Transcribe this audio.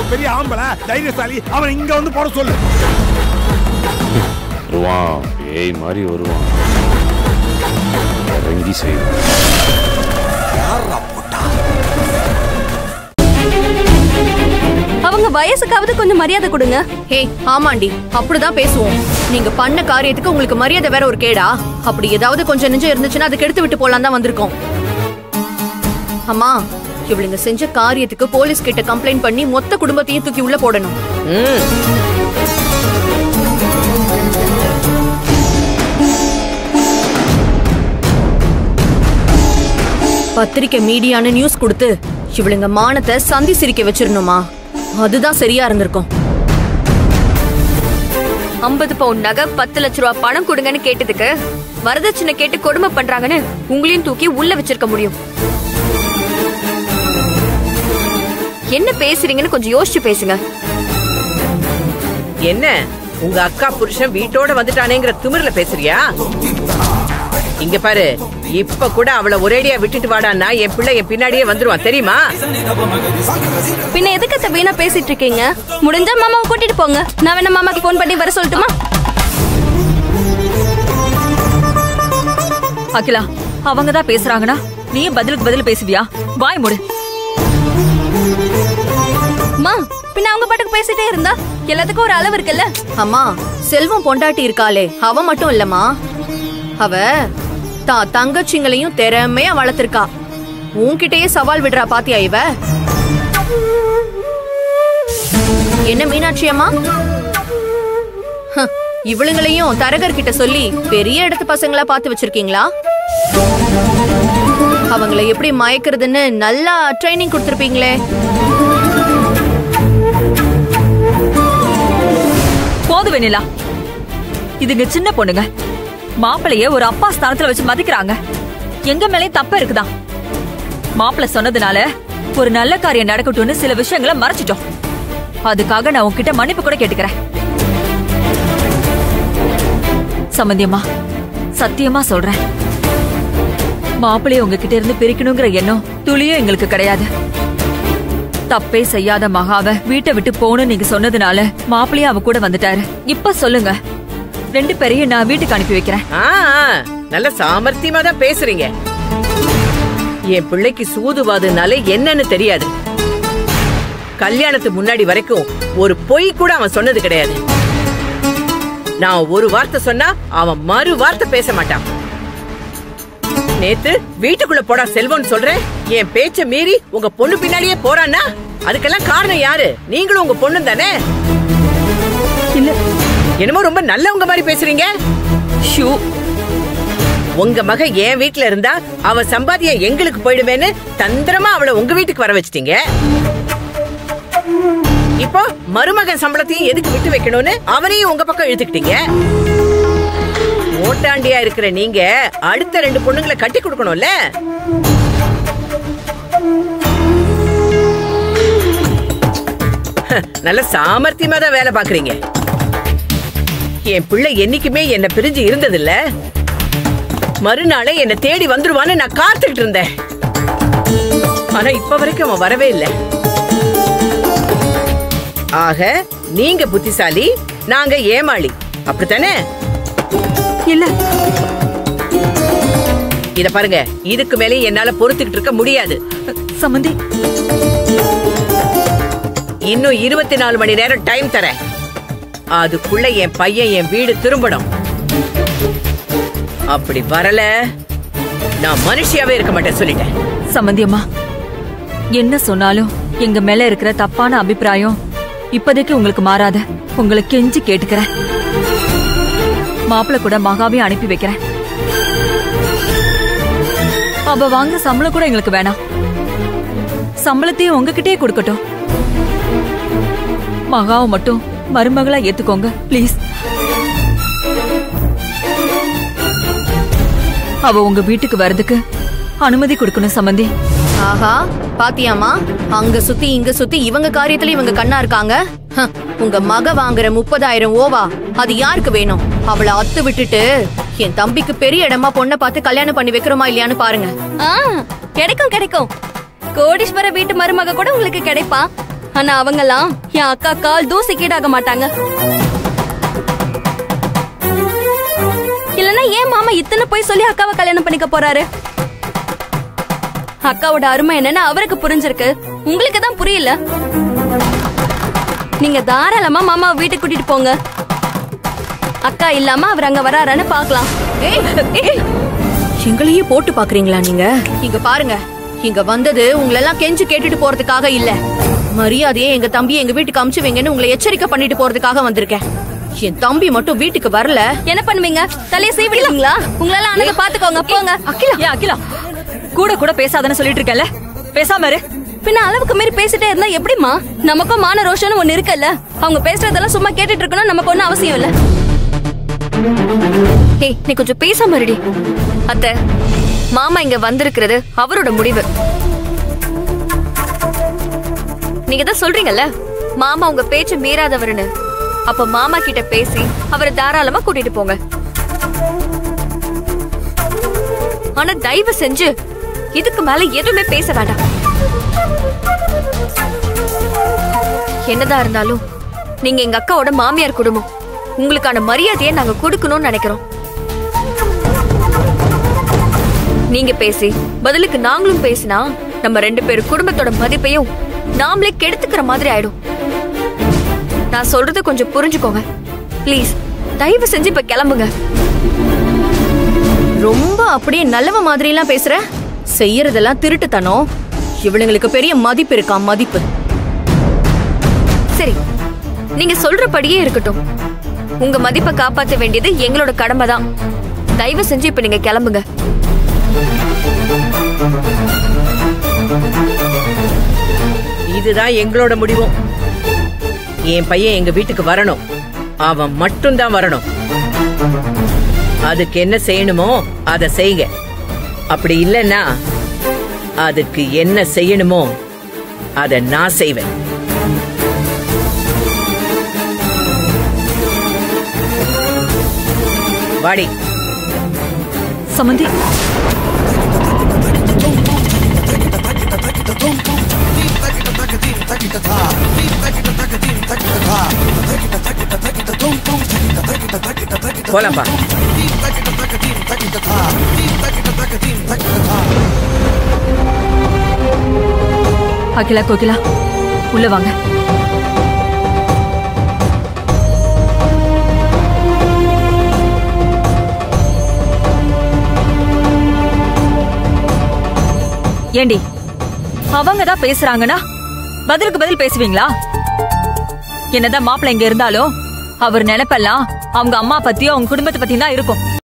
அவன் பெரிய ஆம்பளை தைரியசாலி அவன் இங்க வந்து போட சொல்லு வருவான் பேய் மாதிரி வருவான் இறங்கி செய்வான் அவங்க வயசுக்காவது கொஞ்சம் மரியாதை கொடுங்க ஹே ஆமாண்டி அப்படிதான் பேசுவோம் நீங்க பண்ண காரியத்துக்கு உங்களுக்கு மரியாதை வேற ஒரு கேடா அப்படி ஏதாவது கொஞ்சம் நெஞ்சம் இருந்துச்சுன்னா அதுக்கு எடுத்து விட்டு போலாம் தான் வந்திருக்கோம் அம்மா இவளுங்க செஞ்ச காரியத்துக்கு போலீஸ் கிட்ட கம்ப்ளைண்ட் பண்ணி மொத்த குடும்பத்தையும் தூக்கி உள்ள போடணும் பத்திரிக்கை மீடியான்னு நியூஸ் கொடுத்து இவளுங்க மானத்தை சந்தி சிரிக்க வச்சிரணுமா அதுதான் சரியா இருந்திருக்கும் ஐம்பது பவுன் நகை பத்து லட்ச ரூபா பணம் கொடுங்கன்னு கேட்டதுக்கு வரதட்சணை கேட்டு கொடுமை பண்றாங்கன்னு உங்களையும் தூக்கி உள்ள வச்சிருக்க முடியும் என்ன பேசுறீங்கன்னு கொஞ்சம் யோசிச்சு பேசுங்க என்ன உங்க அக்கா புருஷன் வீட்டோட வந்துட்டானேங்கிற திமிர்ல பேசுறியா இங்க பாரு இப்ப கூட அவளை ஒரேடியா விட்டுட்டு வாடான்னா என் பிள்ளை என் பின்னாடியே வந்துருவான் தெரியுமா பின்ன எதுக்கு அத்தை வீணா பேசிட்டு இருக்கீங்க முடிஞ்சா மாமாவை கூட்டிட்டு போங்க நான் வேணா மாமாக்கு ஃபோன் பண்ணி வர சொல்லட்டுமா அகிலா அவங்க தான் பேசுறாங்கன்னா நீ பதிலுக்கு பதில் பேசுவியா வாய் மூடு அம்மா பின்ன அவங்க பாட்டுக்கு பேசிட்டே இருந்தா எல்லாத்துக்கும் ஒரு அளவு இருக்குல்ல அம்மா செல்வம் பொண்டாட்டி இருக்காளே அவ மட்டும் இல்லம்மா அவ தா தங்கச்சிங்களையும் திறமையா வளர்த்திருக்கா உன்கிட்டயே சவால் விடுறா பாத்தியா இவ என்ன மீனாட்சி அம்மா ஹ, இவளுங்களையும் தரகர் கிட்ட சொல்லி பெரிய இடத்து பசங்களா பார்த்து வச்சிருக்கீங்களா அவங்கள எப்படி மயக்கிறதுன்னு நல்லா ட்ரைனிங் கொடுத்திருப்பீங்களே போது வெண்ணிலா இதுங்க சின்ன பொண்ணுங்க மாப்பிளைய ஒரு அப்பா ஸ்தானத்துல வச்சு மதிக்கிறாங்க எங்க மேலயும் தப்பு இருக்குதா மாப்பிள்ளை சொன்னதுனால ஒரு நல்ல காரியம் நடக்கட்டும்னு சில விஷயங்களை மறைச்சிட்டோம் அதுக்காக நான் உன்கிட்ட மன்னிப்பு கூட கேட்டுக்கிறேன் சம்பந்தியம்மா சத்தியமா சொல்றேன் மாப்பிளைய உங்ககிட்ட இருந்து பிரிக்கணுங்கிற எண்ணம் துளியும் எங்களுக்கு கிடையாது தப்பே செய்யாத மகாவ வீட்டை விட்டு போகணும்னு நீங்க சொன்னதுனால மாப்பிள்ளையும் அவ கூட வந்துட்டாரு இப்ப சொல்லுங்க ரெண்டு பேரையும் நான் வீட்டுக்கு அனுப்பி வைக்கிறேன் ஆ ஆ, நல்ல சாமர்த்தியமா தான் பேசுறீங்க என் பிள்ளைக்கு சூதுவாதுனால என்னன்னு தெரியாது கல்யாணத்துக்கு முன்னாடி வரைக்கும் ஒரு பொய் கூட அவன் சொன்னது கிடையாது நான் ஒரு வார்த்தை சொன்னா அவன் மறு வார்த்தை பேச மாட்டான் நேத்து வீட்டுக்குள்ள போடா செல்வம்னு சொல்றேன் என் பேச்ச மீறி உங்க பொண்ணு பின்னாடியே போறான்னா அதுக்கெல்லாம் காரணம் யாரு நீங்களும் உங்க பொண்ணு தானே இல்ல என்னமோ ரொம்ப நல்லவங்க மாதிரி பேசுறீங்க ஷூ உங்க மக என் வீட்ல இருந்தா அவ சம்பாத்தியம் எங்களுக்கு போயிடுவேன்னு தந்திரமா அவளை உங்க வீட்டுக்கு வர வச்சிட்டீங்க இப்போ மருமகன் சம்பளத்தையும் எதுக்கு விட்டு வைக்கணும்னு அவரையும் உங்க பக்கம் இழுத்துக்கிட்டீங்க ஓட்டாண்டியா இருக்கிற நீங்க அடுத்த ரெண்டு பொண்ணுங்களை கட்டி கொடுக்கணும்ல நல்ல சாமர்த்தியமா தான் வேலை பாக்குறீங்க என் பிள்ளை என்னைக்குமே என்ன பிரிஞ்சு இருந்ததில்ல மறுநாளே என்ன தேடி வந்துருவான்னு நான் காத்துக்கிட்டு இருந்தேன் ஆனா இப்ப வரைக்கும் அவன் வரவே இல்லை ஆக நீங்க புத்திசாலி நாங்க ஏமாளி அப்படித்தானே இல்ல இத பாருங்க இதுக்கு மேலே என்னால பொறுத்துக்கிட்டு இருக்க முடியாது சம்மந்தி இன்னும் இருபத்தி நாலு மணி நேரம் டைம் தரேன் அதுக்குள்ள என் பையன் என் வீடு திரும்பணும் அப்படி வரல நான் மனுஷியாவே இருக்க மாட்டேன் சொல்லிட்டேன் சம்மந்தியம்மா என்ன சொன்னாலும் எங்க மேல இருக்கிற தப்பான அபிப்பிராயம் இப்போதைக்கு உங்களுக்கு மாறாத உங்களை கெஞ்சி கேட்டுக்கிறேன் மாப்பிள்ளை கூட மகாவையும் அனுப்பி வைக்கிறேன் அவ வாங்க சம்பளம் கூட எங்களுக்கு வேணாம் சம்பளத்தையும் உங்ககிட்டயே கொடுக்கட்டும் மகாவை மட்டும் மருமகளா ஏத்துக்கோங்க ப்ளீஸ் அவ உங்க வீட்டுக்கு வர்றதுக்கு அனுமதி கொடுக்கணும் சம்பந்தி ஆஹா பாத்தியாமா அங்க சுத்தி இங்க சுத்தி இவங்க காரியத்துல இவங்க கண்ணா இருக்காங்க ஹ, உங்க மக வாங்குற முப்பதாயிரம் ஓவா அது யாருக்கு வேணும் அவளை அத்து விட்டுட்டு என் தம்பிக்கு பெரிய இடமா பொண்ணை பார்த்து கல்யாணம் பண்ணி வைக்கிறோமா இல்லையான்னு பாருங்க ஆ கிடைக்கும் கிடைக்கும் கோடீஸ்வர வீட்டு மருமக கூட உங்களுக்கு கிடைப்பா ஆனா அவங்கெல்லாம் என் அக்கா கால் தூசி கீடாக மாட்டாங்க இல்லனா ஏன் மாமா இத்தனை போய் சொல்லி அக்காவை கல்யாணம் பண்ணிக்க போறாரு அக்காவோட அருமை என்னன்னு அவருக்கு புரிஞ்சிருக்கு உங்களுக்கு தான் புரியல நீங்க தாராளமா மாமாவை வீட்டுக்கு கூட்டிட்டு போங்க அக்கா இல்லாம அவர் அங்க வராரான்னு பாக்கலாம் ஏய், ஏய், எங்களையே போட்டு பாக்குறீங்களா நீங்க இங்க பாருங்க இங்க வந்தது உங்களை எல்லாம் கெஞ்சு கேட்டுட்டு போறதுக்காக இல்ல மரியாதையே எங்க தம்பியை எங்க வீட்டுக்கு அமுச்சு வைங்கன்னு உங்களை எச்சரிக்கை பண்ணிட்டு போறதுக்காக வந்திருக்கேன் என் தம்பி மட்டும் வீட்டுக்கு வரல என்ன பண்ணுவீங்க தலைய சீவிடுவீங்களா உங்களால ஆனதை பாத்துக்கோங்க போங்க அகிலா ஏன் அகிலா கூட கூட பேசாதன்னு சொல்லிட்டு இருக்கல பேசாம இரு பின்ன அளவுக்கு மீறி பேசிட்டே இருந்தா எப்படிமா நமக்கும் மான ரோஷன் ஒண்ணு இருக்குல்ல அவங்க பேசுறதெல்லாம் சும்மா கேட்டுட்டு இருக்கணும் நமக்கு ஒண்ணும் அவசியம் இல்ல ஏய் நீ கொஞ்சம் பேசாம இருடி அத்தை மாமா இங்க வந்திருக்கிறது அவரோட முடிவு நீங்க தான் சொல்றீங்கல்ல மாமா உங்க பேச்ச மீறாதவர்னு அப்ப மாமா கிட்ட பேசி அவரை தாராளமா கூட்டிட்டு போங்க ஆனா தயவு செஞ்சு இதுக்கு மேல எதுவுமே பேச வேண்டாம் என்னதான் இருந்தாலும் நீங்க எங்க அக்காவோட மாமியார் குடும்பம் உங்களுக்கான மரியாதையை நாங்க கொடுக்கணும்னு நினைக்கிறோம் நீங்க பேசி பதிலுக்கு நாங்களும் பேசினா நம்ம ரெண்டு பேர் குடும்பத்தோட மதிப்பையும் நாமளே கெடுத்துக்கிற மாதிரி ஆயிடும் நான் சொல்றது கொஞ்சம் புரிஞ்சுக்கோங்க ப்ளீஸ் தயவு செஞ்சு இப்ப கிளம்புங்க ரொம்ப அப்படியே நல்லவ மாதிரி எல்லாம் பேசுற செய்யறதெல்லாம் திருட்டுத்தனம் இவளுங்களுக்கு பெரிய மதிப்பு இருக்கா மதிப்பு சரி நீங்க சொல்றபடியே இருக்கட்டும் உங்க மதிப்பை காப்பாத்த வேண்டியது எங்களோட கடமை தான் தயவு செஞ்சு இப்ப நீங்க கிளம்புங்க இதுதான் எங்களோட முடிவும் என் பையன் எங்க வீட்டுக்கு வரணும் அவன் மட்டும்தான் வரணும் அதுக்கு என்ன செய்யணுமோ அதை செய்யுங்க அப்படி இல்லைன்னா அதுக்கு என்ன செய்யணுமோ அதை நான் செய்வேன் வாடி சமந்தி போலாம்ப்பா அகிலா கோகிலா உள்ள வாங்க ஏண்டி அவங்க தான் பேசுறாங்கன்னா பதிலுக்கு பதில் பேசுவீங்களா என்னதான் மாப்பிள்ளை இங்க இருந்தாலும் அவர் நினைப்பெல்லாம் அவங்க அம்மா பத்தியும் அவங்க குடும்பத்தை பத்தியும் தான் இருக்கும்